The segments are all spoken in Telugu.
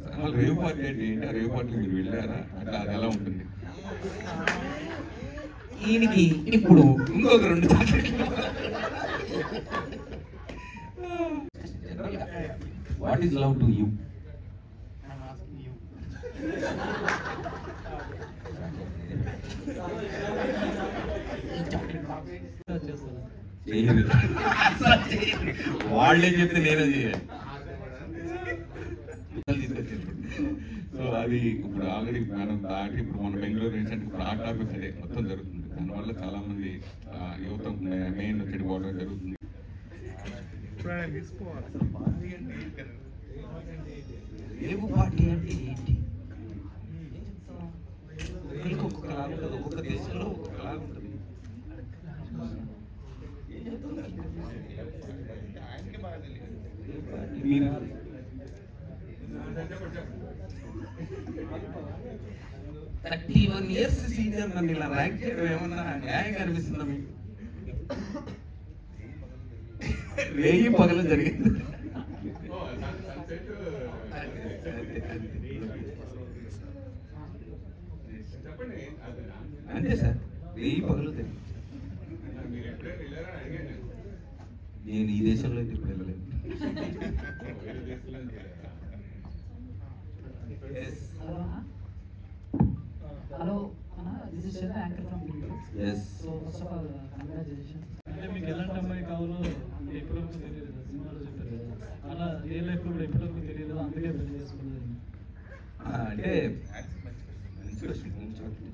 అసలు రేవ్ పార్టీ అంటే ఏంటి ఆ రేవ్ పార్టీకి మీరు వెళ్ళారా అంటే అది ఎలా ఉంటుంది ఈయనకి ఇప్పుడు ఇంకొక రెండు what is love to you I'm asking you. చేస్తాను చేయదు వాళ్ళే చెప్తే నేనే చేయాలి సో అది ఇప్పుడు ఆల్రెడీ మనం దాటి ఇప్పుడు మన బెంగళూరు రీసెంట్ ఇప్పుడు ఆ టాపిక్ అదే మొత్తం జరుగుతుంది దానివల్ల చాలా మంది ఆ, యువత మెయిన్ చెడిపోవడం జరుగుతుంది ఇప్పుడు ఆయన తీసుకోవాలి అసలు పార్టీ అంటే ఏంటి? రేపు పార్టీ అంటే ఏంటి ఒకరికి ఒక్కొక్కలాగా ఉంటుంది ఒక్కొక్క దేశంలో ఒక్కొక్కలాగా ఉంటుంది ఆయనకి బాగా తెలియదు మీరు థర్టీ వన్ ఇయర్స్ సీనియర్ నన్ను ఇలా ర్యాంక్ చేయడం ఏమన్నా న్యాయంగా అనిపిస్తుందా మీకు రేయి పగల జరిగింది అంతే సార్ రేయి పగలు జరిగింది నేను ఈ దేశంలో అయితే ఇప్పుడు వెళ్ళలేదు Yes. హలో అన్న this is Chandra anchor from Yes. So first of all congratulations అంటే మీకు ఎలాంటి అమ్మాయి కావాలో అంటే ఎప్పటివరకు తెలియదు కదా సినిమాలో చెప్పారు కదా అలా రియల్ లైఫ్ లో కూడా ఎప్పటివరకు తెలియదు కదా అందుకే పెళ్లి చేసుకున్నది ఆ, అంటే మంచి question, మంచి question.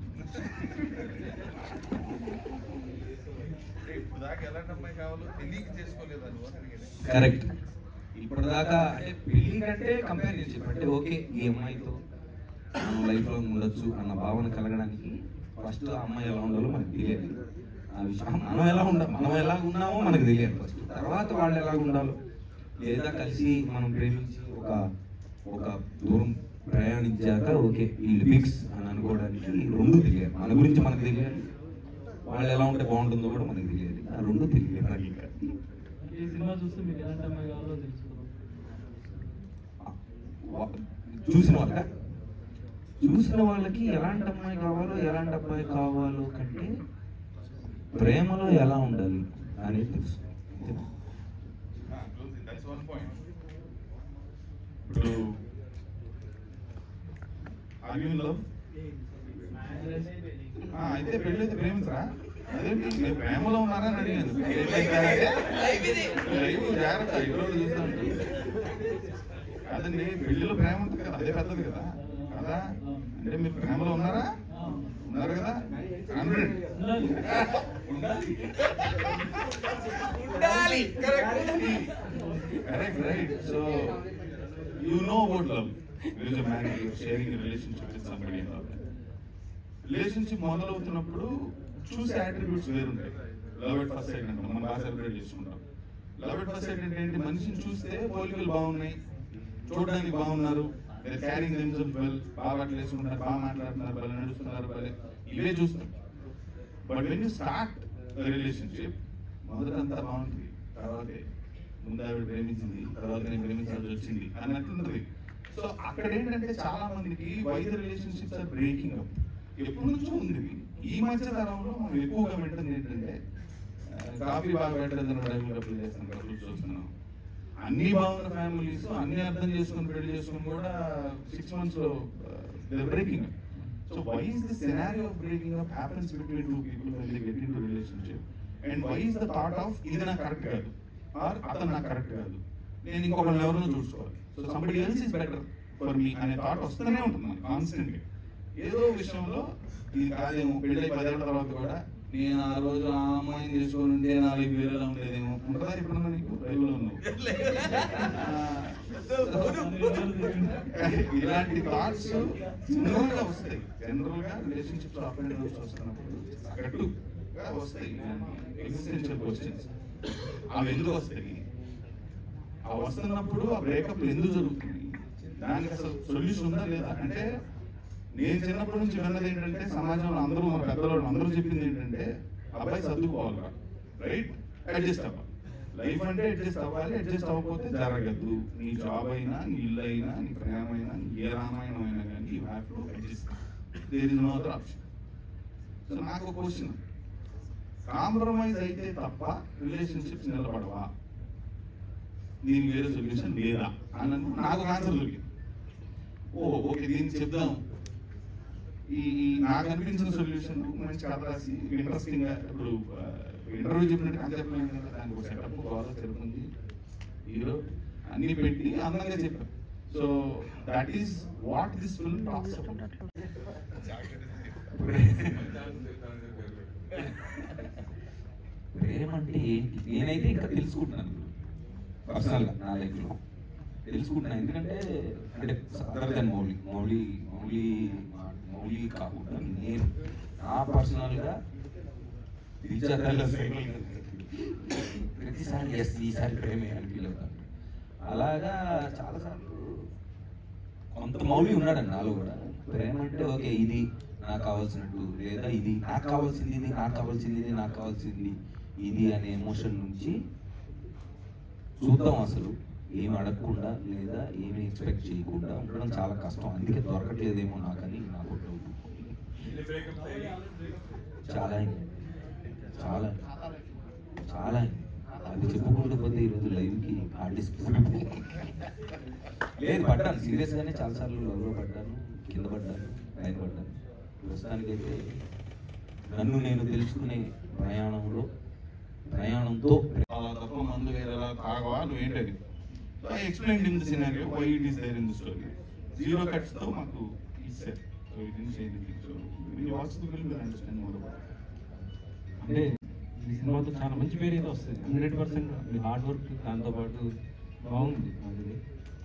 అంటే ఇప్పుడు దాకా ఎలాంటి అమ్మాయి కావాలో తెలియక చేసుకోలేదు అని అని అడిగాను. కరెక్ట్ ఇప్పటిదాకా అంటే పెళ్లి కంటే కంపారిజన్షిప్ అంటే ఓకే ఈ అమ్మాయితో మనం లైఫ్ లో ఉండొచ్చు అన్న భావన కలగడానికి ఫస్ట్ ఆ అమ్మాయి ఎలా ఉండాలో మనకు తెలియదు ఆ విషయం మనం ఎలా ఉండ మనం ఎలా ఉన్నామో మనకు తెలియదు ఫస్ట్ తర్వాత వాళ్ళు ఎలా ఉండాలో లేదా కలిసి మనం ప్రేమించి ఒక ఒక దూరం ప్రయాణించాక ఓకే వీళ్ళు ఫిక్స్ అని అనుకోవడానికి రెండు తెలియాలి మన గురించి మనకు తెలియాలి వాళ్ళు ఎలా ఉంటే బాగుంటుందో కూడా మనకు తెలియాలి ఆ రెండు తెలియాలి మనకి ఇంకా. ఈ సినిమా చూస్తే మీకు ఎలాంటి అమ్మాయి కావాలో తెలుసుకోవాలి వా- చూసిన వాళ్ళ చూసిన వాళ్ళకి ఎలాంటి అమ్మాయి కావాలో ఎలాంటి అబ్బాయి కావాలో కంటే ప్రేమలో ఎలా ఉండాలి అనేది తెలుసు అంతేనా? Ah, closing. That's one point. ఇప్పుడు ఆర్ యూ లవ్ అయితే పెళ్ళి అయితే ప్రేమించరా అదేంటి మీరు ప్రేమలో ఉన్నారా అని అడిగాను లైవ్ జాగ్రత్త ఎవరో చూస్తాను అదండి పెళ్లిలో ప్రేమ ఉంటుంది కదా అదే పెద్దది కదా కదా అంటే మీరు ప్రేమలో ఉన్నారా ఉన్నారు కదా హండ్రెడ్ ఉండాలి Correct, right? So, you know about love. There is a man you're sharing a relationship with somebody and all that. Relationship మొదలవుతున్నప్పుడు చూసే అట్రిబ్యూట్స్ వేరుంటాయి లవ్ ఎట్ ఫస్ట్ సైడ్ అంటాం మనం బాగా సెలబ్రేట్ చేసుకుంటాం లవ్ ఎట్ ఫస్ట్ సైడ్ అంటే ఏంటి మనిషిని చూస్తే పోలికలు బాగున్నాయి చూడడానికి బాగున్నారు క్యారింగ్ దెమ్సెల్ఫ్ వెల్ బాగా బట్టలు వేసుకుంటారు బాగా మాట్లాడుతున్నారు భలే నడుస్తున్నారు భలే ఇవే చూస్తాం but when you start relationship మొదట అంతా బాగుంటుంది తర్వాతే ముందు ఆవిడ ప్రేమించింది తర్వాత నేను ప్రేమించాల్సి వచ్చింది అన్నట్టుంటది సో అక్కడ ఏంటంటే చాలా మందికి వైద్య రిలేషన్షిప్స్ ఆర్ బ్రేకింగ్ అప్ ఎప్పటి నుంచో ఉంది ఇది. ఈ మధ్య తరంలో మనం ఎక్కువగా వింటుంది ఏంటంటే ఆ, కాఫీ బాగా పెట్టలేదని డ్రైవింగ్ కప్పులు చేస్తాం కప్పులు చూస్తున్నాం అన్ని బాగున్న ఫ్యామిలీస్ అన్ని అర్థం చేసుకుని పెళ్లి చేసుకుని కూడా సిక్స్ మంత్స్ లో breaking up so why is the scenario of breaking up happens between two people when they get into relationship and why is the thought of ఇది నాకు కరెక్ట్ కాదు ఆర్ అతను నాకు కరెక్ట్ కాదు నేను ఇంకొకరిని ఎవరినో చూసుకోవాలి so somebody else is better for me అనే థాట్ వస్తూనే ఉంటుంది మనకి కాన్స్టెంట్ ఏదో విషయంలో ఇది కాదేమో పెళ్ళై పదేళ్ల తర్వాత కూడా నేను ఆ రోజు ఆ అమ్మాయిని చేసుకొని ఉంటే నా లైఫ్ వేరేలా ఉండేదేమో ఉంటుందా ఎప్పుడన్నా నీకు రైల్లో ఉన్నావు ఇలాంటి థాట్స్ జనరల్ గా వస్తాయి జనరల్ గా రిలేషన్షిప్స్ ఆఫ్ అండ్ డౌన్స్ వస్తున్నప్పుడు సగటుగా వస్తాయి ఎగ్జిస్టెన్షియల్ క్వశ్చన్స్ అవి ఎందుకు వస్తాయి ఆ వస్తున్నప్పుడు ఆ బ్రేకప్ ఎందుకు జరుగుతుంది దానికి అసలు సొల్యూషన్ ఉందా లేదా అంటే నేను చిన్నప్పటి నుంచి విన్నది ఏంటంటే సమాజంలో అందరూ మన పెద్దవాళ్ళు అందరూ చెప్పింది ఏంటంటే అబ్బాయి సర్దుకోవాలి రైట్ అడ్జస్ట్ అవ్వాలి లైఫ్ అంటే అడ్జస్ట్ అవ్వాలి అడ్జస్ట్ అవ్వకపోతే జరగదు నీ జాబ్ అయినా నీ ఇల్లు అయినా నీ ప్రేమ అయినా నీ ఏ రామాయణం అయినా కానీ you have to adjust there is no other option so నాకు ఒక క్వశ్చన్ కాంప్రమైజ్ అయితే తప్ప రిలేషన్షిప్స్ నిలబడవా దీనికి వేరే సొల్యూషన్ లేదా అన్నది నాకు ఒక ఆన్సర్ దొరికింది ఓ ఓకే దీన్ని చెప్దాం ఈ ఈ నాకు అనిపించిన సొల్యూషన్ మంచి కథ రాసి ఇంట్రెస్టింగ్ గా ఇప్పుడు ఇంటర్వ్యూ చెప్పినట్టు కాన్సెప్ట్ కదా దానికి ఒక సెటప్ గోదా చెరుపుంది హీరో అన్ని పెట్టి అందంగా చెప్పాం so that is what this film talks about ప్రేమ అంటే ఏంటి నేనైతే ఇంకా తెలుసుకుంటున్నాను పర్సనల్గా నా లైఫ్లో తెలుసుకుంటున్నాను ఎందుకంటే అంటే అదర్ దెన్ మౌలి మౌలి మౌలి మౌలి కాకుండా నేను నా పర్సనల్గా ప్రతిసారి ఎస్ ఈసారి ప్రేమే అని ఫీల్ అవుతాను అలాగా చాలాసార్లు కొంత మౌలి ఉన్నాడండి నాలో కూడా ప్రేమ అంటే ఓకే ఇది నాకు కావాల్సినట్టు లేదా ఇది నాకు కావాల్సింది ఇది నాకు కావాల్సింది ఇది నాకు కావాల్సింది ఇది అనే ఎమోషన్ నుంచి చూద్దాం అసలు ఏమి అడగకుండా లేదా ఏమి ఎక్స్పెక్ట్ చేయకుండా ఉండడం చాలా కష్టం అందుకే దొరకట్లేదేమో నాకని నాకు డౌట్ చాలా అయింది చాలా చాలా అయింది అది చెప్పుకుంటూ పోతే ఈరోజు లైవ్కి ఆర్టిస్ట్ లేదు పడ్డాను సీరియస్ గానే చాలా సార్లు లవ్లో పడ్డాను కింద పడ్డాను పైన పడ్డాను ప్రస్తుతానికైతే నన్ను నేను తెలుసుకునే ప్రయాణంలో ప్రయాణంతో అలా తప్ప మందు వేరేలా తాగవా నువ్వు ఏంటది so I explain in the scenario why it is there in the story zero cuts తో మాకు ఇస్తారు so it in say anything so when you watch the film you understand more about it. అంటే ఈ సినిమాతో చాలా మంచి పేరు అయితే వస్తుంది హండ్రెడ్ పర్సెంట్ మీ హార్డ్ వర్క్ దాంతోపాటు బాగుంది అది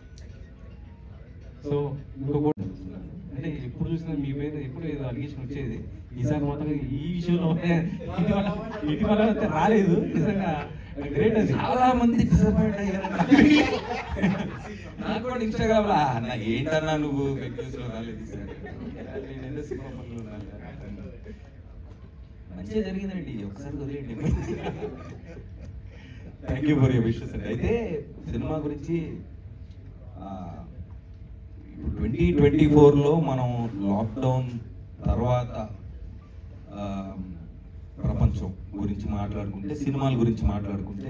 సో ఇంకొకటి అంటే ఎప్పుడు చూసినా మీ మీద ఎప్పుడు ఏదో అలిగేషన్ వచ్చేది ఈసారి మాత్రం ఈ విషయంలో ఇటీవల ఇటీవల అయితే రాలేదు నిజంగా గ్రేట్ అది చాలా మంది డిసప్పాయింట్ అయ్యారు నాకు కూడా ఇన్స్టాగ్రామ్ లో అన్న ఏంటన్నా నువ్వు ఫేక్ న్యూస్ లో రాలేదు ఈసారి. నేను ఏదో సినిమా పనులు ఉన్నాను మంచిగా జరిగిందండి ఒకసారి వదిలేయండి thank you for your wishes అండి అయితే సినిమా గురించి ట్వంటీ ట్వంటీ ఫోర్లో మనం లాక్డౌన్ తర్వాత ఆ, ప్రపంచం గురించి మాట్లాడుకుంటే సినిమాల గురించి మాట్లాడుకుంటే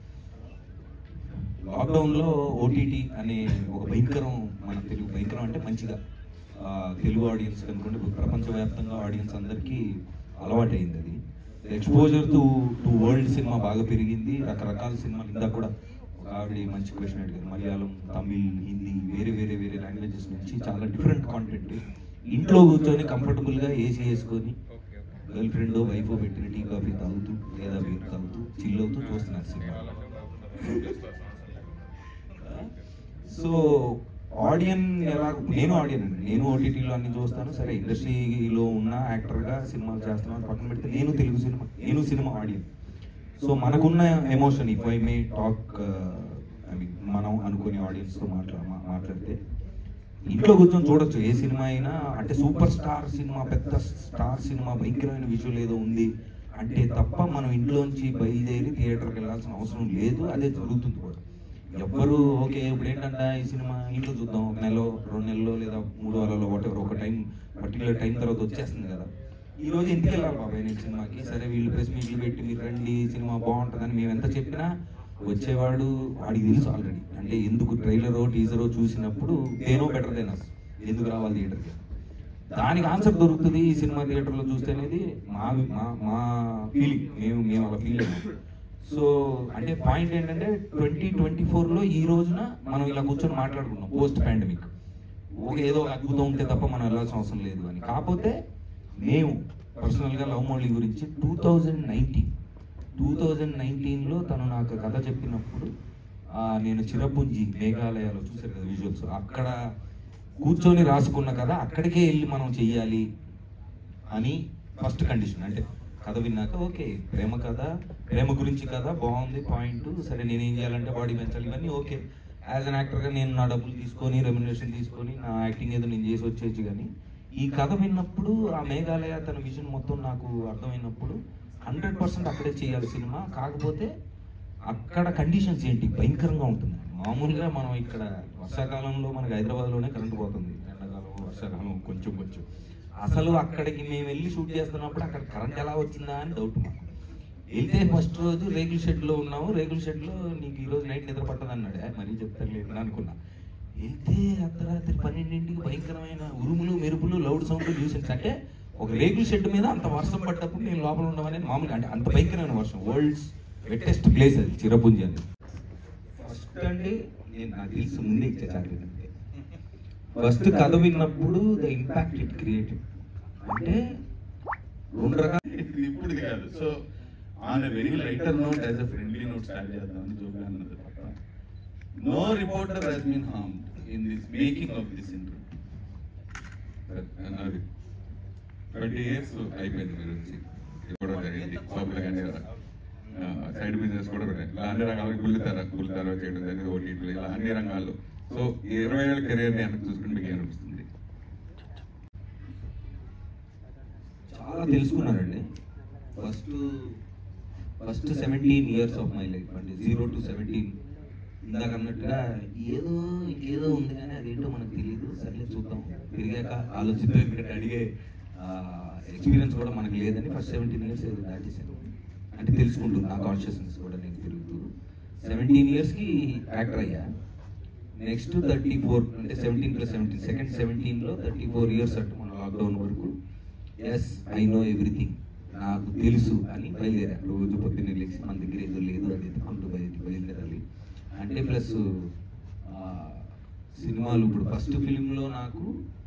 లాక్డౌన్లో ఓటీటీ అనే ఒక భయంకరం మన తెలుగు భయంకరం అంటే మంచిగా ఆ, తెలుగు ఆడియన్స్ అనుకుంటే ప్రపంచవ్యాప్తంగా ఆడియన్స్ అందరికీ అలవాటైంది అది ఎక్స్పోజర్ టు టు వరల్డ్ సినిమా బాగా పెరిగింది రకరకాల సినిమాలు ఇందాక కూడా ఒక ఆవిడ మంచి క్వశ్చన్ అడిగారు మలయాళం తమిళ్ హిందీ వేరే వేరే వేరే లాంగ్వేజెస్ నుంచి చాలా డిఫరెంట్ కాంటెంట్ ఇంట్లో కూర్చొని కంఫర్టబుల్గా ఏసీ వేసుకొని గర్ల్ ఫ్రెండ్ వైఫ్ పెట్టిన టీ కాఫీ తాగుతూ లేదా బీర్ తాగుతూ చిల్ అవుతూ చూస్తున్నారు సినిమా సో ఆడియన్ ఎలా నేను ఆడియన్ అండి నేను ఓటీటీలో అన్ని చూస్తాను సరే ఇండస్ట్రీలో ఉన్న యాక్టర్గా సినిమాలు చేస్తున్నాను పక్కన పెడితే నేను తెలుగు సినిమా నేను సినిమా ఆడియన్ సో మనకున్న emotion if I may talk I mean మనం అనుకునే ఆడియన్స్తో మాట్లా మా- మాట్లాడితే ఇంట్లో కూర్చొని చూడొచ్చు ఏ సినిమా అయినా అంటే సూపర్ స్టార్ సినిమా పెద్ద స్టార్ సినిమా భయంకరమైన విజువల్ ఏదో ఉంది అంటే తప్ప మనం ఇంట్లోంచి బయలుదేరి థియేటర్కి వెళ్ళాల్సిన అవసరం లేదు అదే జరుగుతుంది కూడా ఎవ్వరు ఓకే ఇప్పుడు ఏంటంటే ఈ సినిమా ఇంట్లో చూద్దాం ఒక నెల రెండు నెలలో లేదా మూడు వారాల్లో వాటెవర్ ఒక టైం పర్టికులర్ టైం తర్వాత వచ్చేస్తుంది కదా ఈ రోజు ఇంటికి వెళ్ళాలి బాబాయ్ నేను సినిమాకి సరే వీళ్ళు ప్రెస్ మీట్లు పెట్టి మీరు రండి సినిమా బాగుంటుందని మేము ఎంత చెప్పినా వచ్చేవాడు వాడికి తెలుసు ఆల్రెడీ అంటే ఎందుకు ట్రైలరో టీజరో చూసినప్పుడు దేనో బెటర్ దెన్ అస్ ఎందుకు రావాలి థియేటర్కి దానికి ఆన్సర్ దొరుకుతుంది ఈ సినిమా థియేటర్లో చూస్తే అనేది మా మా మా ఫీలింగ్ మేము మేము అలా ఫీల్ అయ్యాం సో అంటే పాయింట్ ఏంటంటే ట్వంటీ ట్వంటీ ఫోర్లో ఈ రోజున మనం ఇలా కూర్చొని మాట్లాడుకున్నాం పోస్ట్ పాండమిక్ ఒక ఏదో ఒక అద్భుతం ఉంటే తప్ప మనం వెళ్ళాల్సిన అవసరం లేదు అని కాకపోతే మేము పర్సనల్గా లవ్ మౌలి గురించి two thousand nineteen two thousand నైన్టీన్లో తను నాకు కథ చెప్పినప్పుడు ఆ, నేను చిరపుంజి మేఘాలయాలో చూశారు కదా విజువల్స్ అక్కడ కూర్చొని రాసుకున్న కథ అక్కడికే వెళ్ళి మనం చెయ్యాలి అని ఫస్ట్ కండిషన్ అంటే కథ విన్నాక ఓకే ప్రేమ కథ ప్రేమ గురించి కథ బాగుంది పాయింట్ సరే నేను ఏం చేయాలంటే బాడీ పెంచాలి ఇవన్నీ ఓకే యాజ్ అన్ యాక్టర్గా నేను నా డబ్బులు తీసుకొని రెమ్యునరేషన్ తీసుకొని నా యాక్టింగ్ ఏదో నేను చేసి వచ్చేసి కానీ ఈ కథ విన్నప్పుడు ఆ మేఘాలయ తన విజన్ మొత్తం నాకు అర్థమైనప్పుడు హండ్రెడ్ పర్సెంట్ అక్కడే చేయాలి సినిమా కాకపోతే అక్కడ కండిషన్స్ ఏంటి భయంకరంగా ఉంటుంది మామూలుగా మనం ఇక్కడ వర్షాకాలంలో మనకి హైదరాబాద్లోనే కరెంట్ పోతుంది ఎండాకాలం వర్షాకాలం కొంచెం కొంచెం అసలు అక్కడికి మేము వెళ్ళి షూట్ చేస్తున్నప్పుడు అక్కడ కరెంట్ ఎలా వచ్చిందా అని డౌట్ మాకు వెళ్తే ఫస్ట్ రోజు రేకుల షెడ్లో ఉన్నాము రేకుల షెడ్లో నీకు ఈ రోజు నైట్ నిద్ర పట్టదు అన్నాడు "ఏ, మరీ చెప్తాను లేదు అనుకున్నా వెళ్తే అర్ధరాత్రి పన్నెండింటికి భయంకరమైన ఉరుములు మెరుపులు లౌడ్ సౌండ్ న్యూసెన్స్ అంటే ఒక రేకుల షెడ్ మీద అంత వర్షం పడ్డప్పుడు నేను లోపల ఉండమనేది మామూలుగా అంటే అంత భయంకరమైన వర్షం వరల్డ్స్ వెట్టెస్ట్ ప్లేస్ అది చిరపుంజి అనేది ఫస్ట్ అండి నేను నాకు తెలిసి ముందే ఇచ్చే చాక్లెట్ అంతే ఫస్ట్ కథ విన్నప్పుడు ద ఇంపాక్ట్ ఇట్ క్రియేటివ్ అంటే రెండు రకాల ఇది ఇప్పుడు ఇది కాదు so on a very lighter note as a friendly note start చేద్దామని జోగా అన్నది తప్ప no reporter has been harm in this making of this interview అది ట్వంటీ ఇయర్స్ అయిపోయింది మీరు వచ్చి ఇది కూడా జరిగింది షాపులు కానీ సైడ్ బిజినెస్ కూడా ఉన్నాయి ఇలా అన్ని రంగాలకు గుల్లితారా గుల్లితారా చేయడం జరిగింది ఓటీటీలు ఇలా అన్ని రంగాల్లో సో ఈ ఇరవై ఏళ్ళ కెరీర్ని వెనక్కి చూసుకుంటే మీకు ఏమనిపిస్తుంది చాలా తెలుసుకున్నానండి first first seventeen years of my life అంటే జీరో టు సెవెంటీన్ ఇందాక అన్నట్టుగా ఏదో ఇంకేదో ఉంది కానీ అదేంటో మనకు తెలియదు సర్లే చూద్దాం పెరిగాక ఆలోచిద్దాం ఇక్కడ అడిగే ఎక్స్పీరియన్స్ కూడా మనకు లేదని ఫస్ట్ సెవెంటీన్ ఇయర్స్ దాటేసాను అంటే తెలుసుకుంటూ నా కాన్షియస్నెస్ కూడా నేను తిరుగుతూ సెవెంటీన్ ఇయర్స్కి యాక్టర్ అయ్యా నెక్స్ట్ థర్టీ ఫోర్ అంటే సెవెంటీన్ ప్లస్ సెవెంటీన్ సెకండ్ సెవెంటీన్లో థర్టీ ఫోర్ ఇయర్స్ అంటే మన లాక్డౌన్ వరకు ఎస్ ఐ నో ఎవ్రీథింగ్ నాకు తెలుసు అని బయలుదేరా రోజు పొద్దున్నే లేచి మన దగ్గర ఏదో లేదు అది ఎత్తుకుంటూ బయట బయలుదేరాలి అంటే ప్లస్ సినిమాలు ఇప్పుడు ఫస్ట్ ఫిలింలో నాకు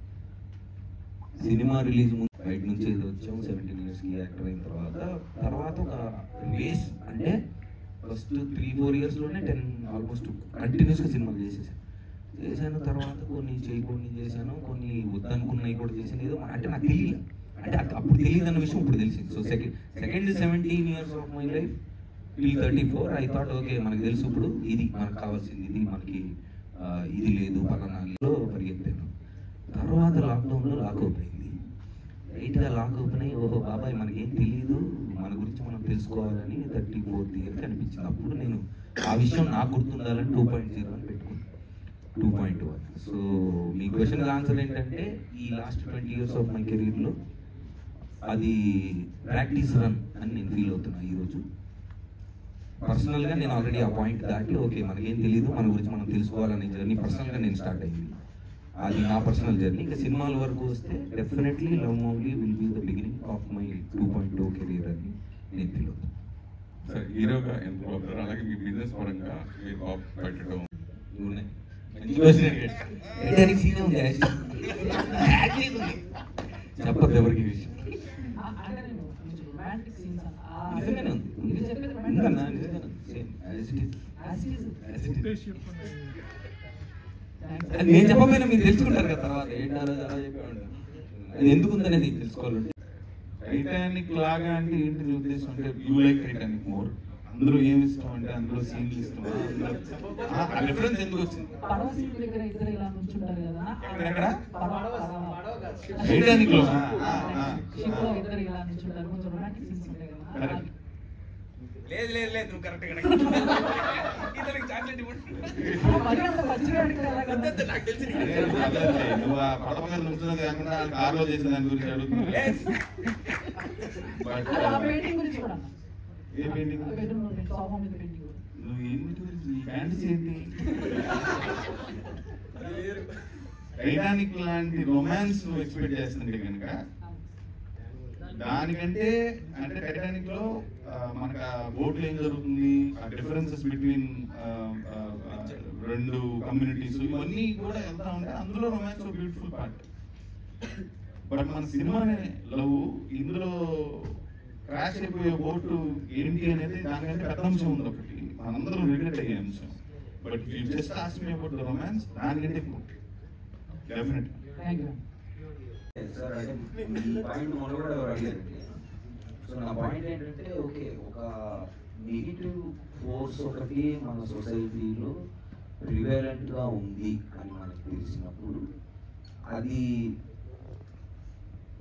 సినిమా రిలీజ్ ముందు బయట నుంచి ఏదో వచ్చాము సెవెంటీన్ ఇయర్స్కి యాక్టర్ అయిన తర్వాత తర్వాత ఒక రేస్ అంటే ఫస్ట్ త్రీ ఫోర్ ఇయర్స్లోనే టెన్ ఆల్మోస్ట్ కంటిన్యూస్గా సినిమాలు చేసేసాను చేశాను తర్వాత కొన్ని చేయకుండా చేశాను కొన్ని వద్దనుకున్నవి కూడా చేశాను ఏదో అంటే నాకు తెలియదు అంటే అది అప్పుడు తెలియదు అన్న విషయం ఇప్పుడు తెలిసింది so second second seventeen years of my life till thirty four I thought okay మనకు తెలుసు ఇప్పుడు ఇది మనకు కావాల్సింది ఇది మనకి ఆ, ఇది లేదు పలానాలో పరిగెత్తాను తర్వాత లాక్డౌన్లో లాక్ ఓపెన్ అయింది రైట్గా లాక్ ఓపెన్ అయ్యి ఓహో బాబాయ్ మనకేం తెలియదు మన గురించి మనం తెలుసుకోవాలని థర్టీ ఫోర్త్ ఇయర్ అనిపించింది అప్పుడు నేను ఆ విషయం నాకు గుర్తుండాలని టూ పాయింట్ జీరో అని పెట్టుకున్నాను టూ పాయింట్ వన్ సో మీ క్వశ్చన్ ఆన్సర్ ఏంటంటే ఈ last twenty years of my కెరీర్లో అది ప్రాక్టీస్ రన్ అని నేను ఫీల్ అవుతున్నా ఈరోజు పర్సనల్గా నేను ఆల్రెడీ ఆ పాయింట్ దాటి ఓకే మనకేం తెలియదు మన గురించి మనం తెలుసుకోవాలనే జర్నీ పర్సనల్గా నేను స్టార్ట్ అయింది అది నా పర్సనల్ జర్నీ ఇంకా సినిమాల వరకు వస్తే definitely love movie will be the beginning of my two point two career అని నేను ఫీల్ అవుతాను సార్ హీరోగా ఎంత అవుతారు అలాగే మీ బిజినెస్ పరంగా మీరు కాప్ పెట్టడం ఇవి ఉన్నాయి. మంచి question అడిగాడు. పెట్టడానికి scene ఉంది, actually ఉంది. చెప్పొద్దు ఎవరికి ఈ విషయం అంటే నేను కొంచెం రొమాంటిక్ సీన్స్ నిజంగానే ఉంది మీరు చెప్పేది ఉందన్నా నిజంగానే ఉంది. Same, as it is. As it is. As it is. Thanks. అది నేను చెప్పకపోయినా మీరు తెలుసుకుంటారు కదా తర్వాత ఏంటారో అలా చెప్పేవాడు అది ఎందుకు ఉందనేది తెలుసుకోవాలంటే టైటానిక్ లాగా అంటే ఏంటి నీ ఉద్దేశం అంటే యూ లైక్ టైటానిక్ మోర్ అందులో ఏమి ఇష్టం అంటే అందులో సీన్లు ఇష్టమా అందులో- ఆ, ఆ డిఫరెన్స్ ఎందుకు వచ్చింది పడవ సీన్ దగ్గర ఇద్దరు ఇలా నుంచుంటారు కదా ఎక్కడెక్కడ? పడవ పడవ టైటానిక్ లో ఆ, ఆ, ఆ. షిప్ లో ఇద్దరు ఇలా నుంచుంటారు కొంచెం రొమాంటిక్ సీన్స్ ఉంటాయి కదా Correct. లేదు లేదు లేదు నువ్వు కరెక్ట్ ఇతనికి చాక్లెట్ ఇవ్వండి మరి అంత మంచిగా అడిగితే ఎలాగ? వద్దొద్దు, నాకు తెలిసి నీకు అదే, అదే, అదే. నువ్వు ఆ పడవ మీద నుంచున్నది కాకుండా కార్లో చేసిన దాని గురించి అడుగుతున్నావు Yes. బట్ అది ఆ పెయింటింగ్ గురించి కూడా అన్న. ఏ పెయింటింగ్ ఆ bedroom లో పెయింట్, sofa మీద పెయింటింగ్ కూడా. నువ్వు ఏంటి గురించి నీ ఫ్యాంటసీ ఏంటి టైటానిక్ లాంటి రొమాన్స్ నువ్వు ఎక్స్పెక్ట్ చేస్తుంటే కనుక దానికంటే అంటే టైటానిక్ లో ఆ, మనకు ఆ బోట్లో ఏం జరుగుతుంది ఆ డిఫరెన్సెస్ బిట్వీన్ రెండు కమ్యూనిటీస్ ఇవన్నీ కూడా వెళ్తా ఉంటే అందులో రొమాన్స్ ఒక బ్యూటిఫుల్ పార్ట్ బట్ మన సినిమానే లవ్ ఇందులో క్రాష్ అయిపోయే బోటు ఏంటి అనేది దానికంటే పెద్ద అంశం ఉంది ఒకటి మనందరం రిలేట్ అయ్యే అంశం but you just ask me about the romance దానికంటే ఎక్కువ డెఫినెట్ Thank you. సార్ అంటే మీ పాయింట్ మొదలు కూడా ఎవరు అడిగారండి సో నా పాయింట్ ఏంటంటే ఓకే ఒక నెగిటివ్ ఫోర్స్ ఒకటి మన సొసైటీలో ప్రివేలెంట్గా ఉంది అని మనకు తెలిసినప్పుడు అది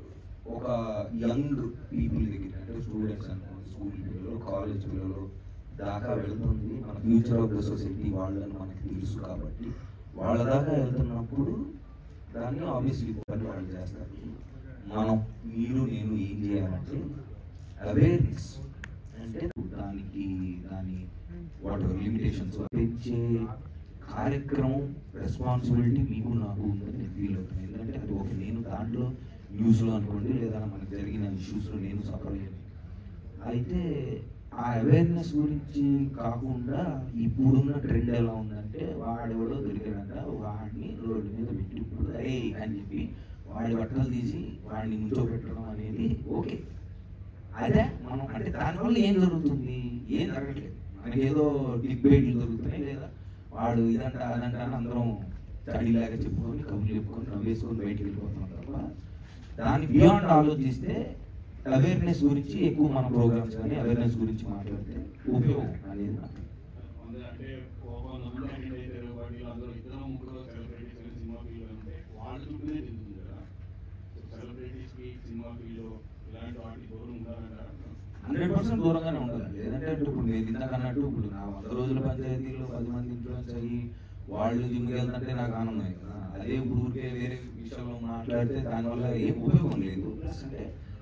ఒక యంగ్ పీపుల్ దగ్గర అంటే స్టూడెంట్స్ అనుకోండి స్కూల్ పిల్లలు కాలేజ్ పిల్లలు దాకా వెళ్తుంది మన ఫ్యూచర్ ఆఫ్ ద సొసైటీ వాళ్ళని మనకు తెలుసు కాబట్టి వాళ్ళ దాకా వెళ్తున్నప్పుడు దాన్ని ఆబ్వియస్లీ పని వాళ్ళు చేస్తారు మనం మీరు నేను ఏం చేయాలంటే అవేర్నెస్ అంటే దానికి దాని వాట్ లిమిటేషన్స్ పెంచే కార్యక్రమం రెస్పాన్సిబిలిటీ మీకు నాకు ఉందని నేను ఫీల్ అవుతాను ఎందుకంటే అది ఒక నేను దాంట్లో న్యూస్లో అనుకోండి లేదా మనకు జరిగిన ఇష్యూస్లో నేను సఫర్ అయ్యాను అయితే ఆ అవేర్నెస్ గురించి కాకుండా ఇప్పుడున్న ట్రెండ్ ఎలా ఉందంటే వాడెవడో దొరికాడంట వాడిని రోడ్డు మీద పెట్టి ఇప్పుడు అరే అని చెప్పి వాడి బట్టలు తీసి వాడిని నుంచోబెట్టడం అనేది ఓకే అదే మనం అంటే దానివల్ల ఏం జరుగుతుంది ఏం జరగట్లేదు మనకి ఏదో డిబేట్లు జరుగుతున్నాయి లేదా వాడు ఇదంట అదంట అని అందరం చడిలాగా చెప్పుకొని కబుర్లు చెప్పుకొని నవ్వేసుకొని బయటికి వెళ్ళిపోతున్నాం తప్ప దాని బియాండ్ ఆలోచిస్తే అవేర్నెస్ గురించి ఎక్కువ మన ప్రోగ్రామ్స్ కానీ అవేర్నెస్ గురించి మాట్లాడితే ఉపయోగం అనేది నాకు అంటే కొంతమంది అటెండ్ అవుతారు వాటి అందరూ ఇద్దరు ముగ్గురు సెలబ్రిటీస్ సినిమా ఫీల్డ్ అంటే వాళ్ళ చుట్టూనే తిరుగుతుంది కదా సెలబ్రిటీస్ కి సినిమా ఫీల్డ్ ఇలాంటి వాటికి దూరం ఉండాలంటారా హండ్రెడ్ పర్సెంట్ దూరంగానే ఉండాలి లేదంటే అంటే ఇప్పుడు నేను ఇందాక అన్నట్టు ఇప్పుడు నా వంద రోజుల పంచాయతీలో పది మంది ఇన్ఫ్లుయెన్స్ అయ్యి వాళ్ళు జిమ్కి వెళ్తుంటే నాకు ఆనందం కదా అదే ఇప్పుడు ఊరికే వేరే విషయంలో మాట్లాడితే దానివల్ల ఏం ఉపయోగం లేదు ప్లస్ అంటే